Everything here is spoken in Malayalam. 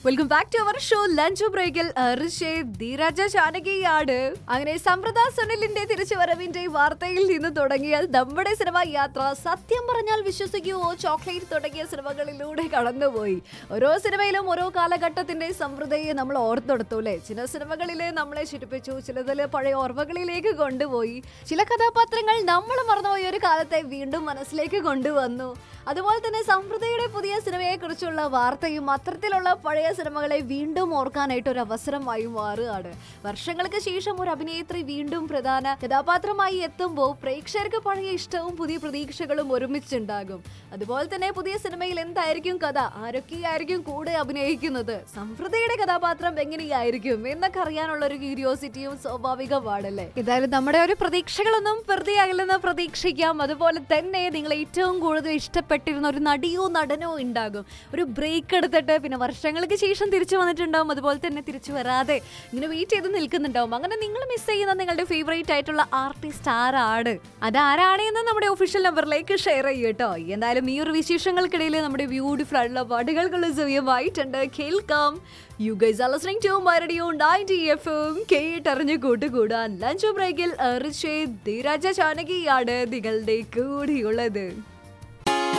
welcome back to our show lunch ബ്രേക്കിൽ ധീരജ ചാനകിയാണ് അങ്ങനെ സമ്പ്രദ സുനിലിന്റെ തിരിച്ചുവരവിന്റെ വാർത്തയിൽ നിന്ന് തുടങ്ങിയാൽ നമ്മുടെ സിനിമ യാത്ര സത്യം പറഞ്ഞാൽ വിശ്വസിക്കുവോ ചോക്ലേറ്റ് തുടങ്ങിയ സിനിമകളിലൂടെ കടന്നുപോയി ഓരോ സിനിമയിലും ഓരോ കാലഘട്ടത്തിന്റെ സമൃദ്ധയെ നമ്മൾ ഓർത്തെടുത്തു അല്ലേ ചില സിനിമകളിൽ നമ്മളെ ചിരിപ്പിച്ചു ചിലതിൽ പഴയ ഓർമ്മകളിലേക്ക് കൊണ്ടുപോയി ചില കഥാപാത്രങ്ങൾ നമ്മൾ മറന്നുപോയ ഒരു കാലത്തെ വീണ്ടും മനസ്സിലേക്ക് കൊണ്ടുവന്നു അതുപോലെ തന്നെ സമൃദ്ധയുടെ പുതിയ സിനിമയെ കുറിച്ചുള്ള വാർത്തയും അത്തരത്തിലുള്ള പഴയ സിനിമകളെ വീണ്ടും ഓർക്കാനായിട്ട് ഒരു അവസരമായി മാറുകയാണ് വർഷങ്ങൾക്ക് ശേഷം ഒരു അഭിനേത്രി വീണ്ടും പ്രധാന കഥാപാത്രമായി എത്തുമ്പോൾ പ്രേക്ഷകർക്ക് പഴയ ഇഷ്ടവും പുതിയ പ്രതീക്ഷകളും ഒരുമിച്ചുണ്ടാകും അതുപോലെ തന്നെ പുതിയ സിനിമയിൽ എന്തായിരിക്കും കഥ ആരൊക്കെയായിരിക്കും കൂടെ അഭിനയിക്കുന്നത് സമൃദ്ധയുടെ കഥാപാത്രം എങ്ങനെയായിരിക്കും എന്നൊക്കെ അറിയാനുള്ള ഒരു ക്യൂരിയോസിറ്റിയും സ്വാഭാവികമാണല്ലേ എന്തായാലും നമ്മുടെ ഒരു പ്രതീക്ഷകളൊന്നും വെറുതെ ആകില്ലെന്ന് പ്രതീക്ഷിക്കാം അതുപോലെ തന്നെ നിങ്ങൾ ഏറ്റവും കൂടുതൽ ഇഷ്ടപ്പെട്ടിരുന്ന ഒരു നടിയോ നടനോ ഉണ്ടാകും ഒരു ബ്രേക്ക് എടുത്തിട്ട് പിന്നെ വർഷങ്ങൾക്ക് ശേഷം തിരിച്ചു വന്നിട്ടുണ്ടാവും അതുപോലെ തന്നെ തിരിച്ചു വരാതെ ഇങ്ങനെ വെയിറ്റ് ചെയ്ത് നിൽക്കുന്നുണ്ടാവും അങ്ങനെ നിങ്ങൾ മിസ് ചെയ്യുന്ന നിങ്ങളുടെ ഫേവറേറ്റ് ആയിട്ടുള്ള ആർട്ടിസ്റ്റ് ആരാണ് അതാരാണ് എന്ന് നമ്മുടെ ഒഫീഷ്യൽ നമ്പറിലേക്ക് ഷെയർ ചെയ്യും കേട്ടോ എന്തായാലും ഈ ഒരു വിശേഷങ്ങൾക്കിടയിൽ നമ്മുടെ ബ്യൂട്ടിഫുൾ ആയിട്ടുള്ള പാട്ടുകൾക്കുള്ള സമയമായിട്ടുണ്ട് കേൾക്കാം you guys are listening to my radio 90 എഫും കേട്ടറിഞ്ഞ് കൂട്ടുകൂടാൻ ലഞ്ച് ബ്രേക്കിൽ ധീരാജ ചാനകിയാണ് നിങ്ങളുടെ കൂടിയുള്ളത്